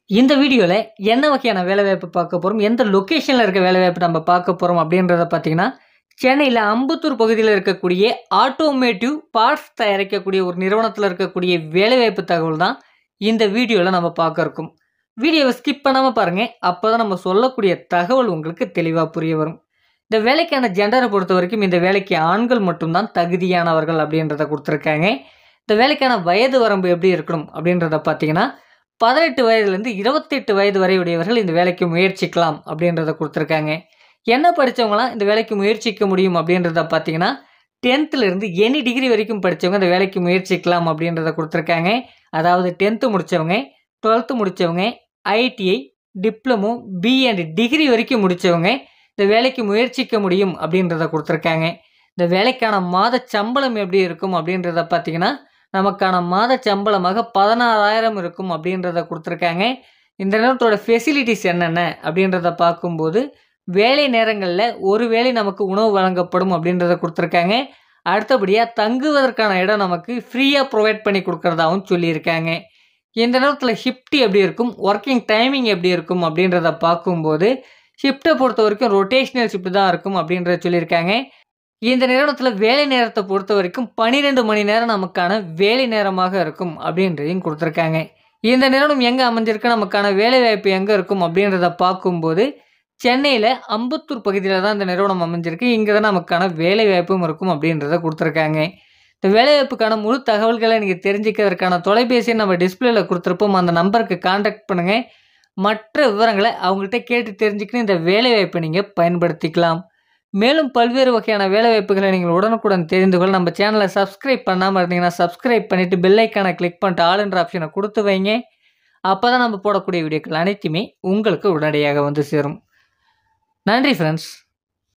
இந்த வீடியோவில் என்ன வகையான வேலைவாய்ப்பு பார்க்க போகிறோம் எந்த லொக்கேஷனில் இருக்க வேலைவாய்ப்பு நம்ம பார்க்க போகிறோம் அப்படின்றத பார்த்தீங்கன்னா சென்னையில் அம்பத்தூர் பகுதியில் இருக்கக்கூடிய ஆட்டோமேட்டிவ் பார்ட்ஸ் தயாரிக்கக்கூடிய ஒரு நிறுவனத்தில் இருக்கக்கூடிய வேலைவாய்ப்பு தகவல் தான் இந்த வீடியோவில் நம்ம பார்க்க இருக்கோம் வீடியோவை ஸ்கிப் பண்ணாமல் பாருங்கள் அப்போ தான் நம்ம சொல்லக்கூடிய தகவல் உங்களுக்கு தெளிவாக புரிய வரும் இந்த வேலைக்கான ஜெண்டரை பொறுத்த வரைக்கும் இந்த வேலைக்கு ஆண்கள் மட்டும்தான் தகுதியானவர்கள் அப்படின்றத கொடுத்துருக்காங்க இந்த வேலைக்கான வயது வரம்பு எப்படி இருக்கணும் அப்படின்றத பார்த்தீங்கன்னா பதினெட்டு வயதுலேருந்து இருபத்தெட்டு வயது வரை உடையவர்கள் இந்த வேலைக்கு முயற்சிக்கலாம் அப்படின்றத கொடுத்துருக்காங்க என்ன படித்தவங்களாம் இந்த வேலைக்கு முயற்சிக்க முடியும் அப்படின்றத பார்த்தீங்கன்னா டென்த்துலேருந்து எனி டிகிரி வரைக்கும் படித்தவங்க இந்த வேலைக்கு முயற்சிக்கலாம் அப்படின்றத கொடுத்துருக்காங்க அதாவது டென்த்து முடித்தவங்க டுவெல்த்து முடித்தவங்க ITI diploma B and degree வரைக்கும் முடித்தவங்க இந்த வேலைக்கு முயற்சிக்க முடியும் அப்படின்றத கொடுத்துருக்காங்க இந்த வேலைக்கான மாத சம்பளம் எப்படி இருக்கும் அப்படின்றத பார்த்தீங்கன்னா நமக்கான மாத சம்பளமாக பதினாறாயிரம் இருக்கும் அப்படின்றத கொடுத்துருக்காங்க இந்த நேரத்தோட ஃபெசிலிட்டிஸ் என்னென்ன அப்படின்றத பார்க்கும்போது வேலை நேரங்களில் ஒரு வேளை நமக்கு உணவு வழங்கப்படும் அப்படின்றத கொடுத்துருக்காங்க அடுத்தபடியாக தங்குவதற்கான இடம் நமக்கு ஃப்ரீயாக ப்ரொவைட் பண்ணி கொடுக்குறதாகவும் சொல்லியிருக்காங்க இந்த நேரத்தில் ஷிஃப்ட் எப்படி இருக்கும் ஒர்க்கிங் டைமிங் எப்படி இருக்கும் அப்படின்றத பார்க்கும்போது ஷிஃப்ட்டை பொறுத்த வரைக்கும் ரொட்டேஷனல் ஷிஃப்ட் தான் இருக்கும் அப்படின்றத சொல்லியிருக்காங்க இந்த நிறுவனத்தில் வேலை நேரத்தை பொறுத்த வரைக்கும் பன்னிரெண்டு மணி நேரம் நமக்கான வேலை நேரமாக இருக்கும் அப்படின்றதையும் கொடுத்துருக்காங்க இந்த நிறுவனம் எங்கே அமைஞ்சிருக்கு நமக்கான வேலை வாய்ப்பு எங்கே இருக்கும் அப்படின்றத பார்க்கும்போது சென்னையில் அம்பத்தூர் பகுதியில் தான் இந்த நிறுவனம் அமைஞ்சிருக்கு இங்கே தான் நமக்கான வேலை வாய்ப்பும் இருக்கும் அப்படின்றத கொடுத்துருக்காங்க இந்த வேலைவாய்ப்புக்கான முழு தகவல்களை நீங்கள் தெரிஞ்சுக்கிறதுக்கான தொலைபேசியை நம்ம டிஸ்பிளேல கொடுத்துருப்போம் அந்த நம்பருக்கு காண்டாக்ட் பண்ணுங்கள் மற்ற விவரங்களை அவங்கள்ட்ட கேட்டு தெரிஞ்சுக்கின்னு இந்த வேலைவாய்ப்பை நீங்கள் பயன்படுத்திக்கலாம் மேலும் பல்வேறு வகையான வேலைவாய்ப்புகளை நீங்கள் உடனுக்குடன் தெரிந்து கொள்ள நம்ம சேனலை சப்ஸ்கிரைப் பண்ணாமல் இருந்தீங்கன்னா சப்ஸ்கிரைப் பண்ணிவிட்டு பெல்லைக்கான கிளிக் பண்ணிட்டு ஆல் என்ற ஆப்ஷனை கொடுத்து வைங்க அப்போ தான் நம்ம போடக்கூடிய வீடியோக்கள் அனைத்துமே உங்களுக்கு உடனடியாக வந்து சேரும் நன்றி ஃப்ரெண்ட்ஸ்